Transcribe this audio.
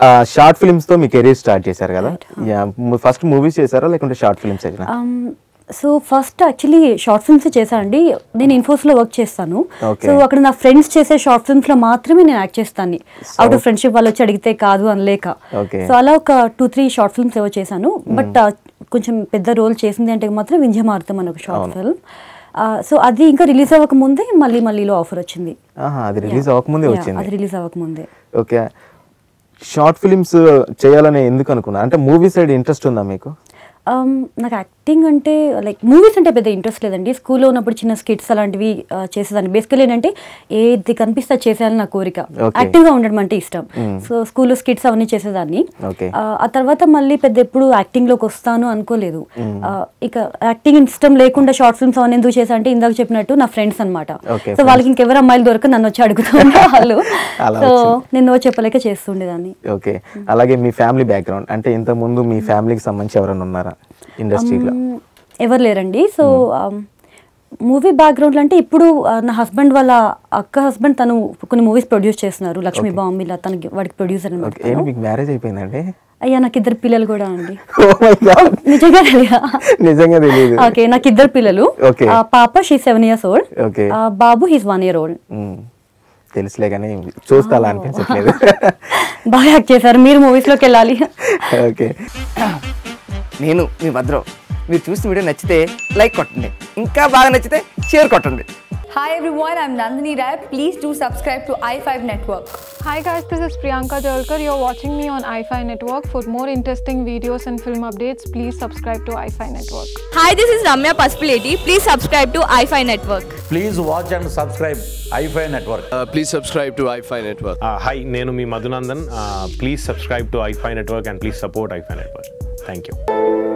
Short films తో మీ career start చేశారు కదా ఫస్ట్ మూవీస్ చేశారా లేకుంటే షార్ట్ ఫిల్మ్స్ చేసినా so first actually short films చేశానండి నేను ఇన్ఫోస్లో వర్క్ చేస్తాను Okay. సో అక్కడ నా ఫ్రెండ్స్ చేసే షార్ట్ ఫిల్మ్స్లో మాత్రమే నేను యాక్ట్ చేస్తాను అవుట్ ఆఫ్ ఫ్రెండ్షిప్ వాళ్ళు వచ్చి అడిగితే కాదు అనలేక Okay. సో అలా ఒక టూ త్రీ షార్ట్ ఫిల్మ్స్ ఏవో చేశాను బట్ కొంచెం పెద్ద రోల్ చేసింది అంటే మాత్రం వింజమారుతం అని ఒక షార్ట్ ఫిల్మ్ సో అది ఇంకా రిలీజ్ అవ్వక ముందే మళ్ళీ మళ్ళీలో ఆఫర్ వచ్చింది ఆహా, అది రిలీజ్ అవ్వకముందే Yeah, వచ్చింది అది రిలీజ్ అవ్వక ముందే ఓకే షార్ట్ ఫిలిమ్స్ చేయాలని ఎందుకు అనుకున్నా అంటే మూవీ సైడ్ ఇంట్రెస్ట్ ఉందా మీకు Um, నాకు యాక్టింగ్ అంటే లైక్ మూవీస్ అంటే పెద్ద ఇంట్రెస్ట్ లేదండి స్కూల్లో ఉన్నప్పుడు చిన్న స్కిట్స్ అలాంటివి uh, చేసేదాన్ని బేసికలీ ఏంటంటే ఏది కనిపిస్తే అది చేసేయాలని నా కోరిక Okay. యాక్టివ్గా ఉండడం అంటే ఇష్టం సో స్కూల్లో స్కిట్స్ అవన్నీ చేసేదాన్ని Okay. Uh, ఆ తర్వాత మళ్ళీ పెద్ద ఎప్పుడు యాక్టింగ్లోకి వస్తాను అనుకోలేదు Uh, ఇక యాక్టింగ్ ఇష్టం లేకుండా షార్ట్ ఫిల్మ్స్ అవన్నీ ఎందుకు చేశా అంటే ఇందాక చెప్పినట్టు నా ఫ్రెండ్స్ అనమాట Okay, సో వాళ్ళకి ఇంకెవరు అమ్మాయిలు దొరక నన్ను వచ్చి అడుగుతూ వాళ్ళు అలా సో వచ్చింది. నేను నో చెప్పలేక చేస్తుండేదాన్ని ఓకే అలాగే మీ ఫ్యామిలీ బ్యాక్గ్రౌండ్ అంటే ఇంత ముందు మీ ఫ్యామిలీకి సంబంధించి ఎవరైనా ఉన్నారా ఇండస్ట్రీలో మ్, ఎవరు లేరండి సో మూవీ బ్యాక్గ్రౌండ్ అంటే ఇప్పుడు ఆ, నా హస్బెండ్ వాళ్ళ అక్క హస్బెండ్ తను కొన్ని మూవీస్ ప్రొడ్యూస్ చేస్తున్నారు లక్ష్మీ బాంబిలా తనకి వాడికి ప్రొడ్యూసర్ అనమాట ఓకే ఏంటి మీకు మ్యారేజ్ అయిపోయిందండి అయ్యా నాకు ఇద్దరు పిల్లలు కూడా అండి Oh my God. నిజంగా తెలియదా? నిజంగా తెలియదు ఓకే నాకు ఇద్దరు పిల్లలు Okay. ఆ, పాప she seven years old Okay. బాబు he's one year old hmm. తెలుసులే కానీ చూస్తే అలా అనిపించట్లేదు బాగా యాక్ట్ చేశారు మీరు మూవీస్ లోకి వెళ్ళాలి ఓకే నేను మీ భద్రం మీరు చూసిన వీడియో నచ్చితే లైక్ కొట్టండి ఇంకా బాగా నచ్చితే షేర్ కొట్టండి Hi everyone, I'm Nandini Rai. Please do subscribe to i5 Network. Hi guys, this is Priyanka Jalkar. You're watching me on iFi Network. For more interesting videos and film updates, please subscribe to iFi Network. Hi, this is Ramya Paspaleti. Please subscribe to iFi Network. Please watch and subscribe iFi Network. Please subscribe to iFi network hi నేను మీ Madhunandan please subscribe to iFi network and please support iFi network thank you